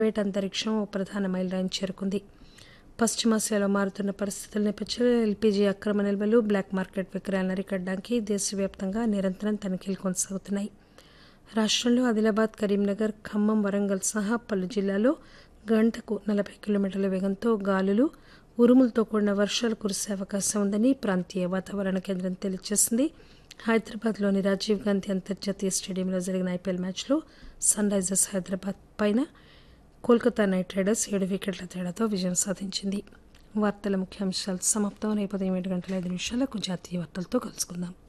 private అంతరిక్షం ఓ ప్రధాన మైలురాయిని చేరుకుంది పశ్చిమాసియాలో మారుతున్న పరిస్థితుల నేపథ్యంలో ఎల్పీజీ అక్రమ నిల్వలు బ్లాక్ మార్కెట్ విక్రయాలను అరికట్టడానికి దేశవ్యాప్తంగా నిరంతరం తనిఖీలు కొనసాగుతున్నాయి రాష్టంలో ఆదిలాబాద్ కరీంనగర్ ఖమ్మం వరంగల్ సహా పలు జిల్లాల్లో గంటకు నలభై కిలోమీటర్ల వేగంతో గాలులు ఉరుములతో కూడిన వర్షాలు కురిసే అవకాశం ఉందని ప్రాంతీయ వాతావరణ కేంద్రం తెలియజేసింది హైదరాబాద్లోని రాజీవ్ గాంధీ అంతర్జాతీయ స్టేడియంలో జరిగిన ఐపీఎల్ మ్యాచ్లో సన్ రైజర్స్ హైదరాబాద్ పైన కోల్కతా నైట్ రైడర్స్ ఏడు వికెట్ల తేడాతో విజయం సాధించింది వార్తల ముఖ్యాంశాలు సమాప్తం రేపు ఉదయం ఏడు గంటల ఐదు నిమిషాలకు జాతీయ వార్తలతో కలుసుకుందాం